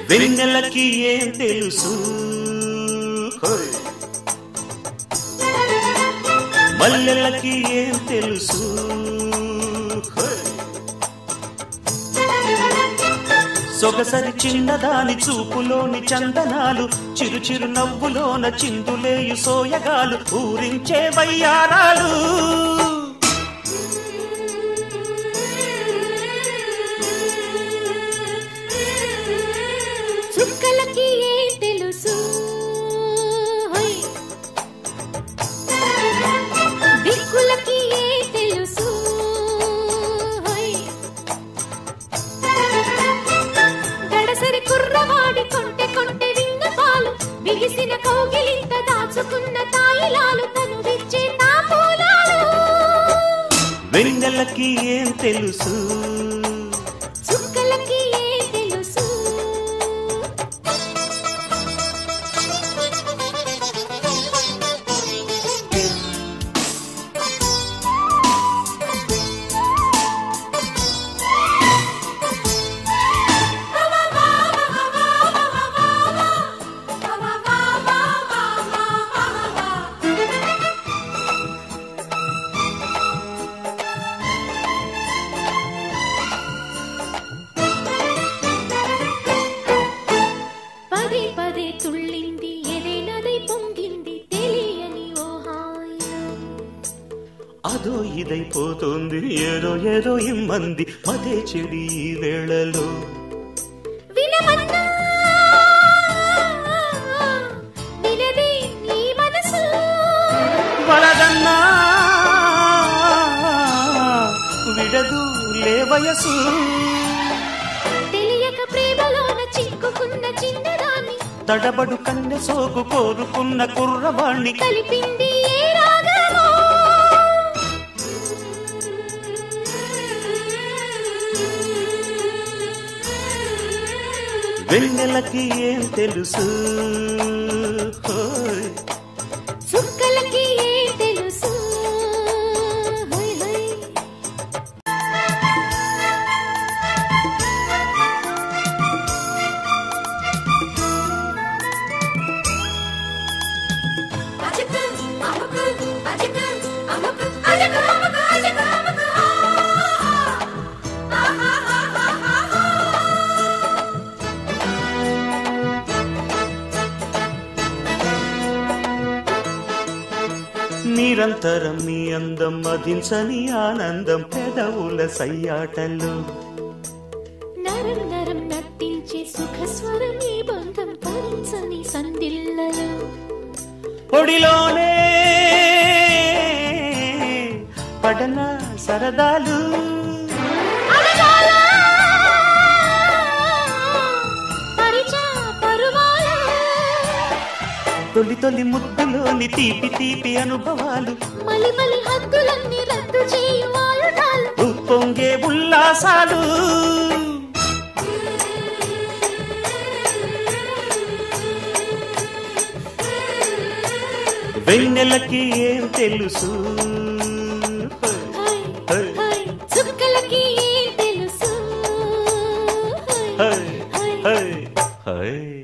వెన్నెలకి ఏం తెలుసు హోయ్. మల్లెలకి ఏం తెలుసు హోయ్. సొగసరి చిన్నదాని చూపులోని చందనాలు చిరు చిరు నవ్వులోన చిందులేయు సోయగాలు ఊరించే వయ్యారాలు చుక్కలకి ఏం తెలుసు హోయ్. దిక్కులకి ఏం తెలుసు హోయ్. గడసరి కుర్రవాడి కొంటె కొంటె విన్న పాలు బిగిసిన కౌగిలింత దాచుకున్న తాయిలాలు తను విచ్చే తాంబూలాలు వెన్నెలకి ఏం తెలుసు చుక్కలకి ఏం తెలుసు పదే పదే తుళ్ళింది ఎదేనదై పొంగింది తెలియని ఓ హాయిలో అదో ఇదైపోతుంది ఏదో ఏదో ఇమ్మంది మదే చెడి ఈ వేళలో వినమన్నా వినదే నీ మనసు వలదన్నా విడదు లే వయసు తెలియక ప్రేమలోన చిక్కుకున్న చిన్నదాన్ని తడబడు కన్నె సోకు కోరుకున్న కుర్రవాణ్ణి కలిపింది ఏ రాగమో వెన్నెలకి ఏం తెలుసు హోయ్. చుక్కలకి ఏం తెలుసు హై హై అజకు అమకు అజకు అమకు అజకు అమకు అజకు అమకు నిరంతరం నీ అందం మదించని ఆనందం పెదవుల సయ్యాటలు నరం నరం నర్తించే సుఖ స్వరం ఈ బంధం తరించని సందిల్లలు పొడిలోనే పడన సరదాలు అడగాల పరిచా పరువాల తొలి తొలి ముద్దులోని తీపి తీపి అనుభవాలు మలి మలి హద్దులన్నీ రద్దు చేయు వాయుడాలు ఉప్పొంగే ఉల్లాసాలు వెన్నెలకి ఏం తెలుసు హై హై చుక్కలకి ఏం తెలుసు హై హై హై హై హై